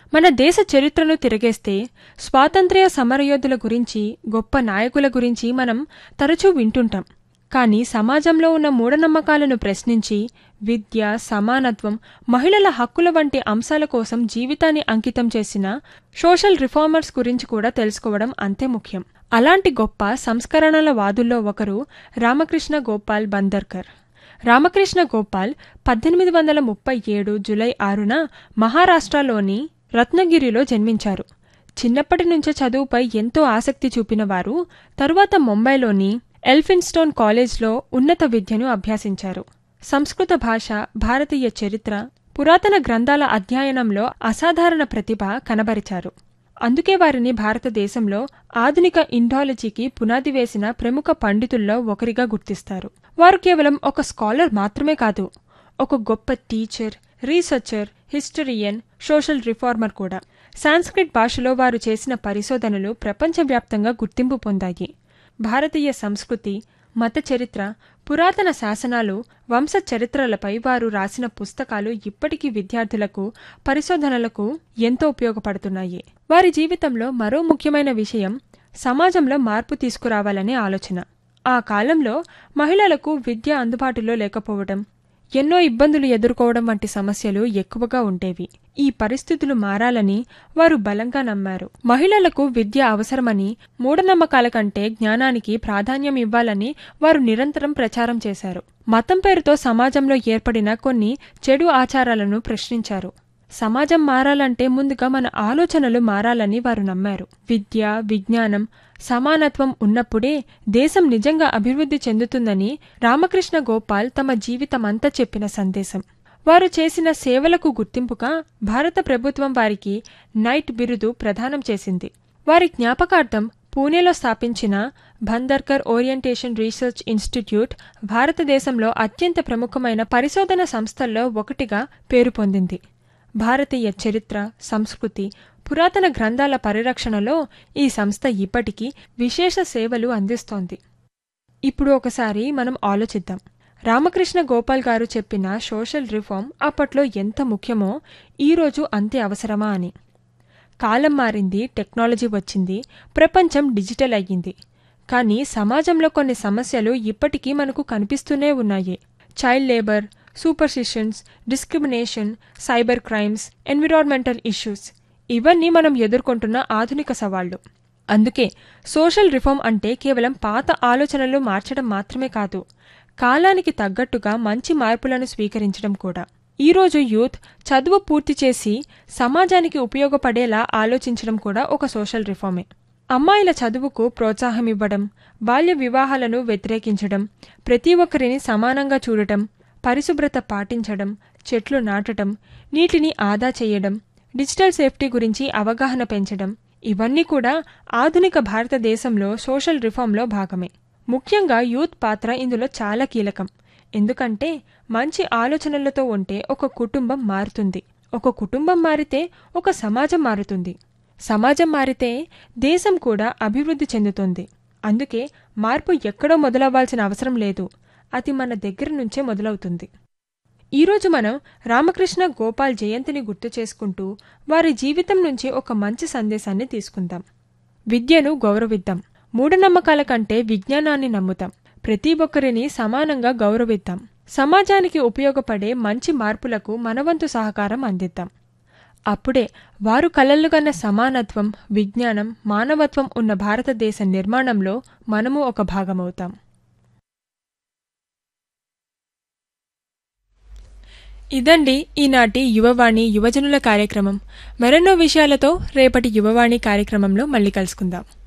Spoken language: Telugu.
మన దేశ చరిత్రను తిరగేస్తే స్వాతంత్ర్య సమరయోధుల గురించి గొప్ప నాయకుల గురించి మనం తరచూ వింటుంటాం కానీ సమాజంలో ఉన్న మూఢనమ్మకాలను ప్రశ్నించి విద్య సమానత్వం మహిళల హక్కుల వంటి అంశాల కోసం జీవితాన్ని అంకితం చేసిన సోషల్ రిఫార్మర్స్ గురించి కూడా తెలుసుకోవడం అంతే ముఖ్యం అలాంటి గొప్ప సంస్కరణల వాదుల్లో ఒకరు రామకృష్ణ గోపాల్ బందర్కర్ రామకృష్ణ గోపాల్ పద్దెనిమిది వందల ముప్పై ఏడు జులై ఆరున మహారాష్ట్రలోని రత్నగిరిలో జన్మించారు చిన్నప్పటి నుంచే చదువుపై ఎంతో ఆసక్తి చూపిన వారు తరువాత ముంబైలోని ఎల్ఫిన్స్టోన్ కాలేజ్లో ఉన్నత విద్యను అభ్యసించారు సంస్కృత భాష భారతీయ చరిత్ర పురాతన గ్రంథాల అధ్యయనంలో అసాధారణ ప్రతిభ కనబరిచారు అందుకే వారిని భారతదేశంలో ఆధునిక ఇండాలజీకి పునాది వేసిన ప్రముఖ పండితుల్లో ఒకరిగా గుర్తిస్తారు వారు కేవలం ఒక స్కాలర్ మాత్రమే కాదు ఒక గొప్ప teacher researcher historian social reformer కూడా సాంస్క్రిట్ భాషలో వారు చేసిన పరిశోధనలు ప్రపంచవ్యాప్తంగా గుర్తింపు పొందాయి భారతీయ సంస్కృతి మత చరిత్ర పురాతన శాసనాలు వంశ చరిత్రలపై వారు రాసిన పుస్తకాలు ఇప్పటికీ విద్యార్థులకు పరిశోధనలకు ఎంతో ఉపయోగపడుతున్నాయి వారి జీవితంలో మరో ముఖ్యమైన విషయం సమాజంలో మార్పు తీసుకురావాలనే ఆలోచన ఆ కాలంలో మహిళలకు విద్య అందుబాటులో లేకపోవడం ఎన్నో ఇబ్బందులు ఎదుర్కోవడం వంటి సమస్యలు ఎక్కువగా ఉండేవి ఈ పరిస్థితులు మారాలని వారు బలంగా నమ్మారు మహిళలకు విద్య అవసరమని మూఢనమ్మకాల కంటే జ్ఞానానికి ప్రాధాన్యం ఇవ్వాలని వారు నిరంతరం ప్రచారం చేశారు మతం పేరుతో సమాజంలో ఏర్పడిన కొన్ని చెడు ఆచారాలను ప్రశ్నించారు సమాజం మారాలంటే ముందుగా మన ఆలోచనలు మారాలని వారు నమ్మారు విద్య విజ్ఞానం సమానత్వం ఉన్నప్పుడే దేశం నిజంగా అభివృద్ధి చెందుతుందని రామకృష్ణ గోపాల్ తమ జీవితమంతా చెప్పిన సందేశం వారు చేసిన సేవలకు గుర్తింపుగా భారత ప్రభుత్వం వారికి నైట్ బిరుదు ప్రదానం చేసింది వారి జ్ఞాపకార్థం పూణేలో స్థాపించిన భందర్కర్ ఓరియంటేషన్ రీసెర్చ్ ఇన్స్టిట్యూట్ భారతదేశంలో అత్యంత ప్రముఖమైన పరిశోధన సంస్థల్లో ఒకటిగా పేరు పొందింది భారతీయ చరిత్ర సంస్కృతి పురాతన గ్రంథాల పరిరక్షణలో ఈ సంస్థ ఇప్పటికీ విశేష సేవలు అందిస్తోంది ఇప్పుడు ఒకసారి మనం ఆలోచిద్దాం రామకృష్ణ గోపాల్ గారు చెప్పిన సోషల్ రిఫార్మ్ అప్పట్లో ఎంత ముఖ్యమో ఈరోజు అంతే అవసరమా అని కాలం మారింది టెక్నాలజీ వచ్చింది ప్రపంచం డిజిటల్ అయ్యింది కానీ సమాజంలో కొన్ని సమస్యలు ఇప్పటికీ మనకు కనిపిస్తూనే ఉన్నాయి child labour superstitions discrimination cyber crimes environmental issues ఇవన్నీ మనం ఎదుర్కొంటున్న ఆధునిక సవాళ్లు అందుకే సోషల్ రిఫార్మ్ అంటే కేవలం పాత ఆలోచనలు మార్చడం మాత్రమే కాదు కాలానికి తగ్గట్టుగా మంచి మార్పులను స్వీకరించడం కూడా ఈరోజు యూత్ చదువు పూర్తి చేసి సమాజానికి ఉపయోగపడేలా ఆలోచించడం కూడా ఒక సోషల్ రిఫార్మే అమ్మాయిల చదువుకు ప్రోత్సాహం ఇవ్వడం బాల్య వివాహాలను వ్యతిరేకించడం ప్రతి ఒక్కరిని సమానంగా చూడటం పరిశుభ్రత పాటించడం చెట్లు నాటడం నీటిని ఆదా చేయడం డిజిటల్ సేఫ్టీ గురించి అవగాహన పెంచడం ఇవన్నీ కూడా ఆధునిక భారతదేశంలో సోషల్ రిఫార్మ్లో భాగమే ముఖ్యంగా యూత్ పాత్ర ఇందులో చాలా కీలకం ఎందుకంటే మంచి ఆలోచనలతో ఉంటే ఒక కుటుంబం మారుతుంది ఒక కుటుంబం మారితే ఒక సమాజం మారుతుంది సమాజం మారితే దేశం కూడా అభివృద్ధి చెందుతుంది అందుకే మార్పు ఎక్కడో మొదలవ్వాల్సిన అవసరం లేదు అది మన దగ్గర నుంచే మొదలవుతుంది ఈరోజు మనం రామకృష్ణ గోపాల్ జయంతిని గుర్తు చేసుకుంటూ వారి జీవితం నుంచి ఒక మంచి సందేశాన్ని తీసుకుందాం విద్యను గౌరవిద్దాం మూఢనమ్మకాల కంటే విజ్ఞానాన్ని నమ్ముతాం ప్రతి ఒక్కరిని సమానంగా గౌరవిద్దాం సమాజానికి ఉపయోగపడే మంచి మార్పులకు మనవంతు సహకారం అందిద్దాం అప్పుడే వారు కలలుగన్న సమానత్వం విజ్ఞానం మానవత్వం ఉన్న భారతదేశ నిర్మాణంలో మనము ఒక భాగమవుతాం ఇదండి ఈనాటి యువవాణి యువజనుల కార్యక్రమం మరెన్నో విషయాలతో రేపటి యువవాణి కార్యక్రమంలో మళ్ళీ కలుసుకుందాం